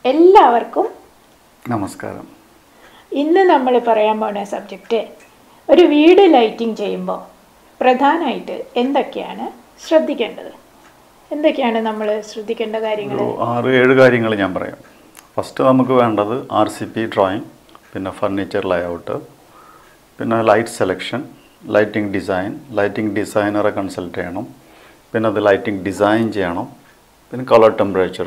എല്ലാവർക്കും നമസ്കാരം ഇന്ന് നമ്മൾ പറയാൻ പോണ സബ്ജക്റ്റ് ഒരു വീട് ലൈറ്റിംഗ് ചെയ്യുമ്പോൾ പ്രധാനമായിട്ട് എന്തൊക്കെയാണ് ശ്രദ്ധിക്കേണ്ടത് എന്തൊക്കെയാണ് നമ്മൾ ശ്രദ്ധിക്കേണ്ട കാര്യങ്ങൾ ഒരു ആറ് ഏഴ് കാര്യങ്ങൾ ഞാൻ പറയാം ഫസ്റ്റ് നമുക്ക് വേണ്ടത് ആർ സി പി ഡ്രോയിങ് പിന്നെ ഫർണിച്ചർ ലേഔട്ട് പിന്നെ light selection lighting design lighting ഡിസൈനറെ കൺസൾട്ട് ചെയ്യണം പിന്നെ അത് ലൈറ്റിംഗ് ഡിസൈൻ ചെയ്യണം പിന്നെ കളർ ടെമ്പറേച്ചർ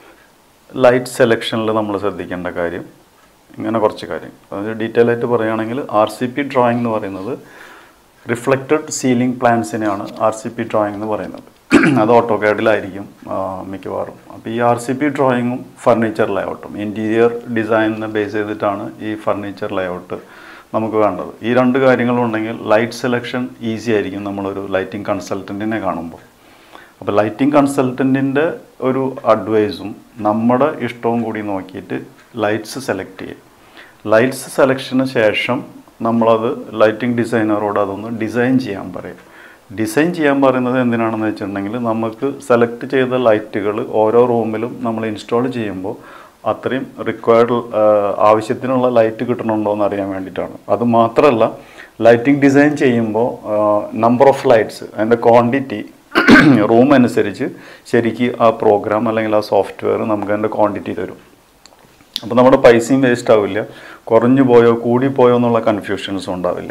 ലൈറ്റ് സെലക്ഷനിൽ നമ്മൾ ശ്രദ്ധിക്കേണ്ട കാര്യം ഇങ്ങനെ കുറച്ച് കാര്യം അത് ഡീറ്റെയിൽ ആയിട്ട് പറയുകയാണെങ്കിൽ ആർ സി പി ഡ്രോയിങ് എന്ന് പറയുന്നത് റിഫ്ലക്റ്റഡ് സീലിംഗ് പ്ലാൻസിനെയാണ് ആർ സി പി ഡ്രോയിങ് എന്ന് പറയുന്നത് അത് ഓട്ടോ കാഡിലായിരിക്കും മിക്കവാറും അപ്പോൾ ഈ ആർ സി പി ഡ്രോയിങ്ങും ഫർണിച്ചർ ലേഔട്ടും ഇൻറ്റീരിയർ ഡിസൈനിനെ ബേസ് ചെയ്തിട്ടാണ് ഈ ഫർണിച്ചർ ലേഔട്ട് നമുക്ക് വേണ്ടത് ഈ രണ്ട് കാര്യങ്ങളും ഉണ്ടെങ്കിൽ ലൈറ്റ് സെലക്ഷൻ ഈസി ആയിരിക്കും നമ്മളൊരു ലൈറ്റിംഗ് കൺസൾട്ടൻറ്റിനെ കാണുമ്പോൾ അപ്പോൾ ലൈറ്റിംഗ് കൺസൾട്ടൻറ്റിൻ്റെ ഒരു അഡ്വൈസും നമ്മുടെ ഇഷ്ടവും കൂടി നോക്കിയിട്ട് ലൈറ്റ്സ് സെലക്ട് ചെയ്യും ലൈറ്റ്സ് സെലക്ഷന് ശേഷം നമ്മളത് ലൈറ്റിംഗ് ഡിസൈനറോട് അതൊന്ന് ഡിസൈൻ ചെയ്യാൻ പറയും ഡിസൈൻ ചെയ്യാൻ പറയുന്നത് എന്തിനാണെന്ന് വെച്ചിട്ടുണ്ടെങ്കിൽ നമുക്ക് സെലക്ട് ചെയ്ത ലൈറ്റുകൾ ഓരോ റൂമിലും നമ്മൾ ഇൻസ്റ്റാൾ ചെയ്യുമ്പോൾ അത്രയും റിക്വയർഡ് ആവശ്യത്തിനുള്ള ലൈറ്റ് കിട്ടണുണ്ടോ എന്ന് അറിയാൻ വേണ്ടിയിട്ടാണ് അത് മാത്രമല്ല ലൈറ്റിംഗ് ഡിസൈൻ ചെയ്യുമ്പോൾ നമ്പർ ഓഫ് ലൈറ്റ്സ് അതിൻ്റെ ക്വാണ്ടിറ്റി റൂം അനുസരിച്ച് ശരിക്ക് ആ പ്രോഗ്രാം അല്ലെങ്കിൽ ആ സോഫ്റ്റ്വെയർ നമുക്ക് അതിൻ്റെ ക്വാണ്ടിറ്റി തരും അപ്പോൾ നമ്മുടെ പൈസയും വേസ്റ്റ് ആവില്ല കുറഞ്ഞു പോയോ കൂടിപ്പോയോ എന്നുള്ള കൺഫ്യൂഷൻസും ഉണ്ടാവില്ല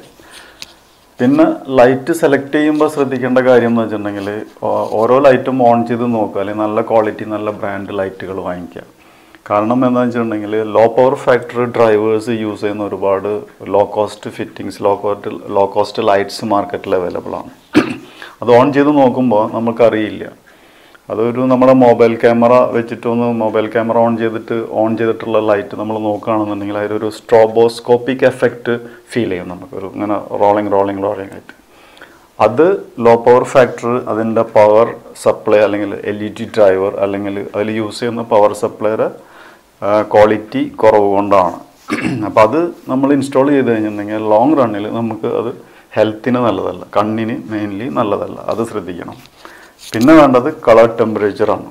പിന്നെ ലൈറ്റ് സെലക്ട് ചെയ്യുമ്പോൾ ശ്രദ്ധിക്കേണ്ട കാര്യം എന്ന് വെച്ചിട്ടുണ്ടെങ്കിൽ ഓ- ഓരോ ലൈറ്റും ഓൺ ചെയ്ത് നോക്കുക അല്ലെങ്കിൽ നല്ല ക്വാളിറ്റി നല്ല ബ്രാൻഡ് ലൈറ്റുകൾ വാങ്ങിക്കുക കാരണം എന്താണെന്ന് വെച്ചിട്ടുണ്ടെങ്കിൽ low power factor drivers use ചെയ്യുന്ന ഒരുപാട് low cost fittings low cost low cost lights മാർക്കറ്റിൽ അവൈലബിൾ ആണ് അത് ഓൺ ചെയ്ത് നോക്കുമ്പോൾ നമുക്കറിയില്ല അതൊരു നമ്മുടെ മൊബൈൽ ക്യാമറ വെച്ചിട്ടൊന്ന് മൊബൈൽ ക്യാമറ ഓൺ ചെയ്തിട്ട് ഓൺ ചെയ്തിട്ടുള്ള ലൈറ്റ് നമ്മൾ നോക്കുകയാണെന്നുണ്ടെങ്കിൽ അതിലൊരു സ്ട്രോബോസ്കോപ്പിക് എഫക്റ്റ് ഫീൽ ചെയ്യും നമുക്കൊരു ഇങ്ങനെ റോളിങ് റോളിങ് റോളിങ് ആയിട്ട് അത് ലോ പവർ ഫാക്ടർ അതിൻ്റെ പവർ സപ്ലൈ അല്ലെങ്കിൽ എൽ ഇ ഡി ഡ്രൈവർ അല്ലെങ്കിൽ അതിൽ യൂസ് ചെയ്യുന്ന പവർ സപ്ലൈയുടെ ക്വാളിറ്റി കുറവ് കൊണ്ടാണ് അപ്പോൾ അത് നമ്മൾ ഇൻസ്റ്റാൾ ചെയ്ത് കഴിഞ്ഞിട്ടുണ്ടെങ്കിൽ ലോങ് റണ്ണിൽ നമുക്ക് അത് ഹെൽത്തിന് നല്ലതല്ല കണ്ണിന് മെയിൻലി നല്ലതല്ല അത് ശ്രദ്ധിക്കണം പിന്നെ വേണ്ടത് കളർ ടെമ്പറേച്ചറാണ്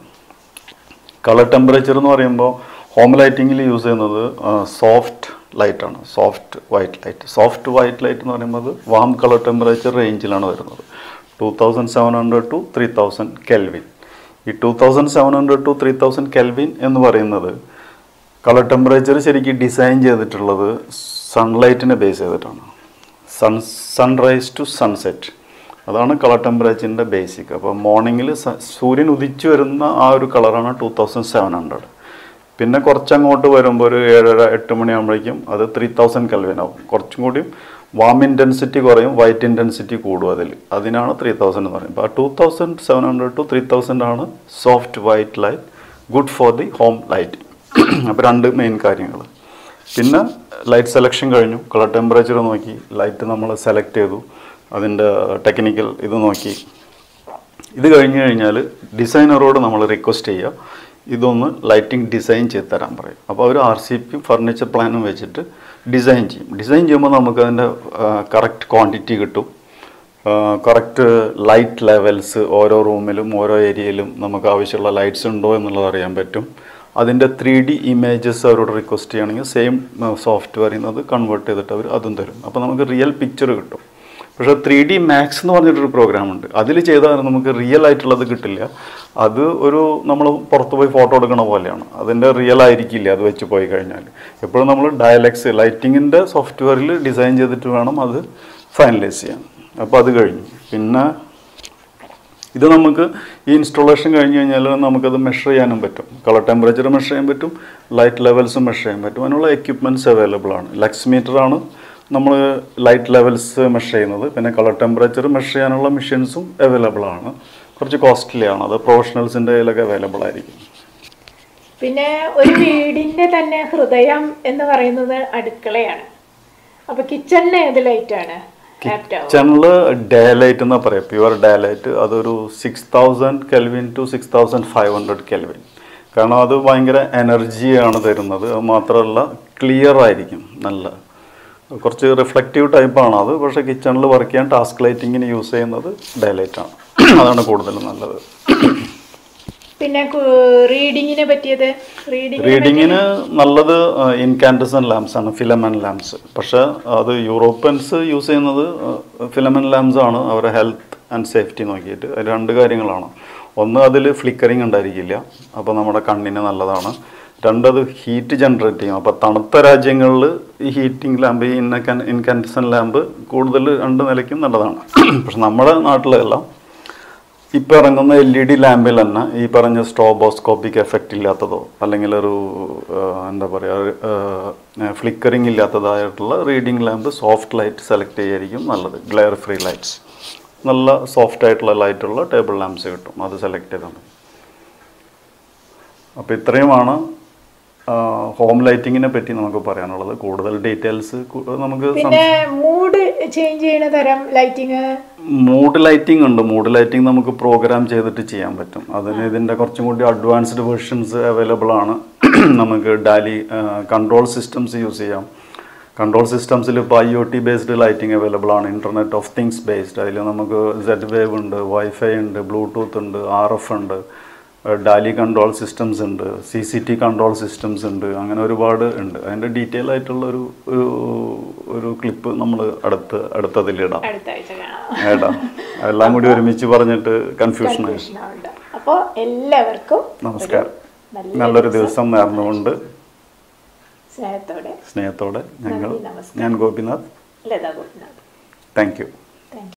കളർ ടെമ്പറേച്ചർ എന്ന് പറയുമ്പോൾ ഹോം ലൈറ്റിങ്ങിൽ യൂസ് ചെയ്യുന്നത് സോഫ്റ്റ് ലൈറ്റാണ് soft white light soft white light എന്ന് പറയുന്നത് വാം കളർ ടെമ്പറേച്ചർ റേഞ്ചിലാണ് വരുന്നത് two thousand seven hundred to three thousand kelvin ഈ two thousand seven hundred to three thousand kelvin എന്ന് പറയുന്നത് കളർ ടെമ്പറേച്ചർ ശരിക്കും ഡിസൈൻ ചെയ്തിട്ടുള്ളത് സൺലൈറ്റിനെ ബേസ് ചെയ്തിട്ടാണ് സൺ സൺറൈസ് ടു സൺസെറ്റ് അതാണ് കളർ ടെമ്പറേച്ചറിൻ്റെ ബേസിക് അപ്പോൾ മോർണിംഗിൽ സൂര്യൻ ഉദിച്ചു വരുന്ന ആ ഒരു കളറാണ് ടു തൗസൻഡ് സെവൻ ഹൺഡ്രഡ് പിന്നെ കുറച്ചങ്ങോട്ട് വരുമ്പോൾ ഒരു ഏഴര എട്ട് മണിയാകുമ്പോഴേക്കും അത് ത്രീ തൗസൻഡ് കെൽവിൻ ആവും കുറച്ചും കൂടിയും വാം ഇൻറ്റൻസിറ്റി കുറയും വൈറ്റ് ഇൻറ്റൻസിറ്റി കൂടും അതിൽ അതിനാണ് ത്രീ തൗസൻഡ് എന്ന് പറയുന്നത് അപ്പോൾ two thousand seven hundred to three thousand ആണ് soft white light good for the home light അപ്പോൾ രണ്ട് മെയിൻ കാര്യങ്ങൾ പിന്നെ ലൈറ്റ് സെലക്ഷൻ കഴിഞ്ഞു കളർ ടെമ്പറേച്ചർ നോക്കി ലൈറ്റ് നമ്മൾ സെലക്ട് ചെയ്തു അതിൻ്റെ ടെക്നിക്കൽ ഇത് നോക്കി ഇത് കഴിഞ്ഞ് കഴിഞ്ഞാൽ ഡിസൈനറോട് നമ്മൾ റിക്വസ്റ്റ് ചെയ്യുക ഇതൊന്ന് ലൈറ്റിംഗ് ഡിസൈൻ ചെയ്ത് തരാൻ പറയും അപ്പോൾ അവർ ആർ സി പി ഫർണിച്ചർ പ്ലാനും വെച്ചിട്ട് ഡിസൈൻ ചെയ്യും ഡിസൈൻ ചെയ്യുമ്പോൾ നമുക്ക് അതിൻ്റെ കറക്റ്റ് ക്വാണ്ടിറ്റി കിട്ടും കറക്റ്റ് ലൈറ്റ് ലെവൽസ് ഓരോ റൂമിലും ഓരോ ഏരിയയിലും നമുക്ക് ആവശ്യമുള്ള ലൈറ്റ്സ് ഉണ്ടോ എന്നുള്ളത് അറിയാൻ പറ്റും അതിൻ്റെ ത്രീ ഡി ഇമേജസ് അവരോട് റിക്വസ്റ്റ് ചെയ്യുകയാണെങ്കിൽ സെയിം സോഫ്റ്റ്വെയറിൽ നിന്ന് അത് കൺവേർട്ട് ചെയ്തിട്ട് അവർ അതും തരും അപ്പോൾ നമുക്ക് റിയൽ പിക്ചർ കിട്ടും പക്ഷേ ത്രീ ഡി മാക്സ് എന്ന് പറഞ്ഞിട്ടൊരു പ്രോഗ്രാം ഉണ്ട് അതിൽ ചെയ്താൽ നമുക്ക് റിയൽ ആയിട്ടുള്ളത് കിട്ടില്ല അത് ഒരു നമ്മൾ പുറത്ത് പോയി ഫോട്ടോ എടുക്കണ പോലെയാണ് അതിൻ്റെ റിയൽ ആയിരിക്കില്ല അത് വെച്ച് പോയി കഴിഞ്ഞാൽ എപ്പോഴും നമ്മൾ ഡയലക്സ് ലൈറ്റിങ്ങിൻ്റെ സോഫ്റ്റ്വെയറിൽ ഡിസൈൻ ചെയ്തിട്ട് വേണം അത് ഫൈനലൈസ് ചെയ്യാൻ അപ്പോൾ അത് കഴിഞ്ഞു പിന്നെ ഇത് നമുക്ക് ഈ ഇൻസ്റ്റോളേഷൻ കഴിഞ്ഞ് കഴിഞ്ഞാൽ നമുക്കത് മെഷർ ചെയ്യാനും പറ്റും കളർ ടെമ്പറേച്ചർ മെഷർ ചെയ്യാൻ പറ്റും ലൈറ്റ് ലെവൽസും മെഷർ ചെയ്യാൻ പറ്റും അതിനുള്ള എക്യുപ്മെൻറ്റ്സ് അവൈലബിൾ ആണ് ലക്സ് മീറ്റർ ആണ് നമ്മൾ ലൈറ്റ് ലെവൽസ് മെഷർ ചെയ്യുന്നത് പിന്നെ കളർ ടെമ്പറേച്ചർ മെഷർ ചെയ്യാനുള്ള മെഷീൻസും അവൈലബിൾ ആണ് കുറച്ച് കോസ്റ്റ്ലി ആണ് അത് പ്രൊഫഷണൽസിൻ്റെ കയ്യിലൊക്കെ അവൈലബിൾ ആയിരിക്കും പിന്നെ ഒരു വീടിന്റെ തന്നെ ഹൃദയം എന്ന് പറയുന്നത് അടുക്കളയാണ് അപ്പൊ കിച്ചണിന് ഏത് ലൈറ്റാണ് ആപ്റ്റ് ആവും കിച്ചണിൽ ഡേ ലൈറ്റ് എന്നാ പറയാം പ്യുവർ ഡേ ലൈറ്റ് അതൊരു six thousand kelvin to six thousand five hundred kelvin കാരണം അത് ഭയങ്കര എനർജിയാണ് തരുന്നത് അത് മാത്രമല്ല ക്ലിയർ ആയിരിക്കും നല്ല കുറച്ച് റിഫ്ലക്റ്റീവ് ടൈപ്പാണ് അത് പക്ഷേ കിച്ചണിൽ വർക്ക് ചെയ്യാൻ ടാസ്ക് ലൈറ്റിങ്ങിന് യൂസ് ചെയ്യുന്നത് ഡേ ലൈറ്റാണ് അതാണ് കൂടുതലും നല്ലത് പിന്നെ റീഡിങ്ങിനെ പറ്റിയത് റീഡിംഗ് റീഡിങ്ങിന് നല്ലത് ഇൻകാൻഡസൻ ലാംസ് ആണ് ഫിലമൻ ലാംസ് പക്ഷെ അത് യൂറോപ്യൻസ് യൂസ് ചെയ്യുന്നത് ഫിലമൻ ലാംസ് ആണ് അവരെ ഹെൽത്ത് ആൻഡ് സേഫ്റ്റി നോക്കിയിട്ട് അത് രണ്ട് കാര്യങ്ങളാണ് ഒന്ന് അതിൽ ഫ്ലിക്കറിങ് ഉണ്ടായിരിക്കില്ല അപ്പോൾ നമ്മുടെ കണ്ണിന് നല്ലതാണ് രണ്ടത് ഹീറ്റ് ജനറേറ്റ് ചെയ്യും അപ്പോൾ തണുത്ത രാജ്യങ്ങളിൽ ഈ ഹീറ്റിംഗ് ലാമ്പ് ഈ ഇൻകൻ ഇൻകാൻഡസൻ ലാമ്പ് കൂടുതൽ രണ്ട് നിലയ്ക്കും നല്ലതാണ് പക്ഷെ നമ്മുടെ നാട്ടിലെല്ലാം ഇപ്പോൾ ഇറങ്ങുന്ന എൽ ഇ ഡി ലാമ്പിൽ തന്നെ ഈ പറഞ്ഞ സ്ട്രോബോസ്കോപ്പിക് എഫക്റ്റ് ഇല്ലാത്തതോ അല്ലെങ്കിൽ ഒരു ആ, എന്താ പറയുക ഫ്ലിക്കറിങ് ഇല്ലാത്തതായിട്ടുള്ള reading lamp soft light select ചെയ്യായിരിക്കും നല്ലത് ഗ്ലെയർ ഫ്രീ ലൈറ്റ്സ് നല്ല സോഫ്റ്റ് ആയിട്ടുള്ള ലൈറ്റുള്ള ടേബിൾ ലാമ്പ്സ് കിട്ടും അത് സെലക്ട് ചെയ്താൽ മതി അപ്പോൾ ഇത്രയുമാണ് ഹോം ലൈറ്റിങ്ങിനെ പറ്റി നമുക്ക് പറയാനുള്ളത് കൂടുതൽ ഡീറ്റെയിൽസ് നമുക്ക് സം- പിന്നെ മൂഡ് ചേഞ്ച് ചെയ്യുന്ന തരം ലൈറ്റിങ് മൂഡ് ലൈറ്റിംഗ് ഉണ്ട് മൂഡ് ലൈറ്റിംഗ് നമുക്ക് പ്രോഗ്രാം ചെയ്തിട്ട് ചെയ്യാൻ പറ്റും അതിന് ഇതിൻ്റെ കുറച്ചും കൂടി അഡ്വാൻസ്ഡ് വേർഷൻസ് അവൈലബിൾ ആണ് നമുക്ക് ഡാലി കൺട്രോൾ സിസ്റ്റംസ് യൂസ് ചെയ്യാം കൺട്രോൾ സിസ്റ്റംസിൽ ഇപ്പോൾ I O T based lighting available ആണ് ഇൻ്റർനെറ്റ് ഓഫ് തിങ്സ് ബേസ്ഡ് അതിൽ നമുക്ക് സെഡ് വേവ് ഉണ്ട് വൈഫൈ ഉണ്ട് ബ്ലൂടൂത്ത് ഉണ്ട് ആർ എഫ് ഉണ്ട് ഡാലി കൺട്രോൾ സിസ്റ്റംസ് ഉണ്ട് C C T control systems ഉണ്ട് അങ്ങനെ ഒരുപാട് ഉണ്ട് അതിൻ്റെ ഡീറ്റെയിൽ ആയിട്ടുള്ള ഒരു ഒരു ഒരു ക്ലിപ്പ് നമ്മൾ അടുത്ത് അടുത്തതിലിടാം അടുത്ത ആഴ്ച കാണാം ഏട്ടാ എല്ലാം കൂടി ഒരുമിച്ച് പറഞ്ഞിട്ട് കൺഫ്യൂഷൻ ആയി കൃഷ്ണുണ്ട് അപ്പോൾ എല്ലാവർക്കും നമസ്കാരം നല്ല നല്ലൊരു ദിവസം നേർന്നുകൊണ്ട് സ്നേഹത്തോടെ സ്നേഹത്തോടെ ഞങ്ങൾ നന്ദി, നമസ്കാരം. ഞാൻ Gopinath Latha Gopinath thank you thank U